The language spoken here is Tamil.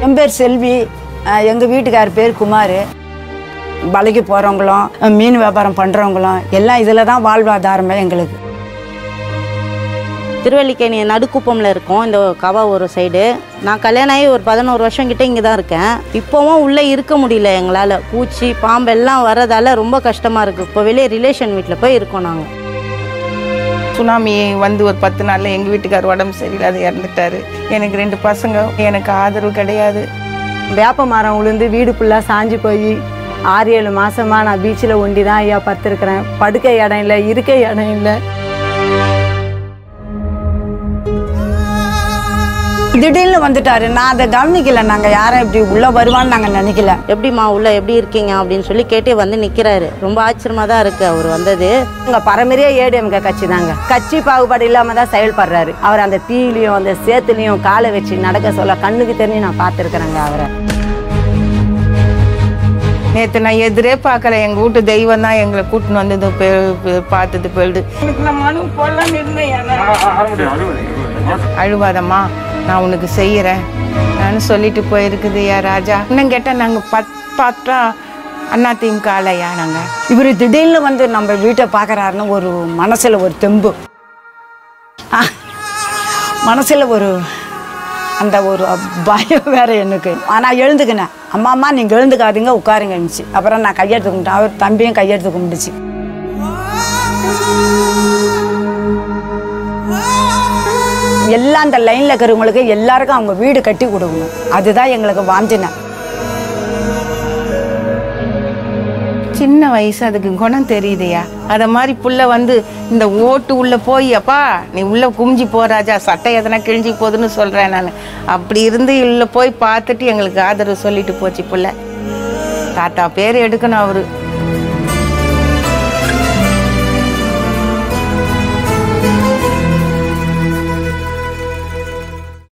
என் பேர் செல்வி எங்கள் வீட்டுக்கார் பேர் குமார் வலைக்கு போகிறவங்களும் மீன் வியாபாரம் பண்ணுறவங்களும் எல்லாம் இதில் தான் வாழ்வாதாரமே எங்களுக்கு திருவல்லிக்கேணி நடுக்குப்பம்ல இருக்கோம் இந்த கவா ஒரு சைடு நான் கல்யாணம் ஆகி ஒரு பதினோரு வருஷம் கிட்ட இங்கே தான் இருக்கேன் இப்போவும் உள்ளே இருக்க முடியல எங்களால் பூச்சி பாம்பு எல்லாம் வர்றதால ரொம்ப கஷ்டமாக இருக்குது இப்போ வெளியே ரிலேஷன் வீட்டில் போய் இருக்கோம் நாங்கள் சுனாமி வந்து ஒரு பத்து நாளில் எங்கள் வீட்டுக்கார் உடம்பு சரியில்லாத இறந்துட்டாரு எனக்கு ரெண்டு பசங்க எனக்கு ஆதரவு கிடையாது வேப்ப மரம் உளுந்து வீடு ஃபுல்லாக சாஞ்சு போய் ஆறு ஏழு மாசமா நான் பீச்சில் ஒண்டி தான் ஐயா படுத்திருக்கிறேன் படுக்க இடம் இல்லை இருக்க இடம் இல்லை திடீர்னு வந்துட்டாரு நான் அதை கவனிக்கல நாங்கள் யாரும் இப்படி உள்ளே வருவான்னு நாங்கள் நினைக்கல எப்படிம்மா உள்ள எப்படி இருக்கீங்க அப்படின்னு சொல்லி கேட்டே வந்து நிற்கிறாரு ரொம்ப ஆச்சரியமாக தான் இருக்குது அவர் வந்தது உங்க பரம்பரையே ஏடிஎம்க கட்சி தாங்க கட்சி பாகுபாடு இல்லாம தான் செயல்படுறாரு அவர் அந்த தீயிலையும் அந்த சேத்துலையும் காலை வச்சு நடக்க சொல்ல கண்ணுக்கு தெரிஞ்சு நான் பார்த்துருக்குறேங்க அவரை நேற்று நான் எதிரே பார்க்கல எங்கள் வீட்டு தெய்வம் தான் எங்களை கூட்டின்னு வந்தது பெ- பெ- பார்த்தது போயிடுது எனக்கு நான் மனு போடலான்னு இருந்தேன் அழுவாதம்மா நான் உனக்கு செய்கிறேன் நான் சொல்லிட்டு போயிருக்குது யா ராஜா இன்னும் கேட்டால் நாங்கள் பத் பார்த்தா அண்ணா திமுக ஆலையா நாங்கள் இவர் திடீர்னு வந்து நம்ம வீட்டை பார்க்குறாருன்னு ஒரு மனசில் ஒரு தெம்பு மனசில் ஒரு அந்த ஒரு பயம் வேற எனக்கு ஆனால் எழுந்துக்கினேன் அம்மா அம்மா நீங்கள் எழுந்துக்காதீங்க உட்காருங்கன்னுச்சு அப்புறம் நான் கையெடுத்து கும்பிட்டேன் அவர் தம்பியும் கையெடுத்து கும்பிட்டுச்சு எல்லாம் அந்த லைனில் இருக்கிறவங்களுக்கு எல்லாருக்கும் அவங்க வீடு கட்டி கொடுக்கணும் அதுதான் எங்களுக்கு வாஞ்சினை சின்ன வயசு அதுக்கு குணம் தெரியுதையா அத மாதிரி புள்ள வந்து இந்த ஓட்டு உள்ள போய் அப்பா நீ உள்ள குமிஞ்சி போ ராஜா சட்டை எதனா கிழிஞ்சி போகுதுன்னு சொல்றேன் நான் அப்படி இருந்து உள்ள போய் பார்த்துட்டு எங்களுக்கு ஆதரவு சொல்லிட்டு போச்சு புள்ள தாத்தா பேர் எடுக்கணும் அவரு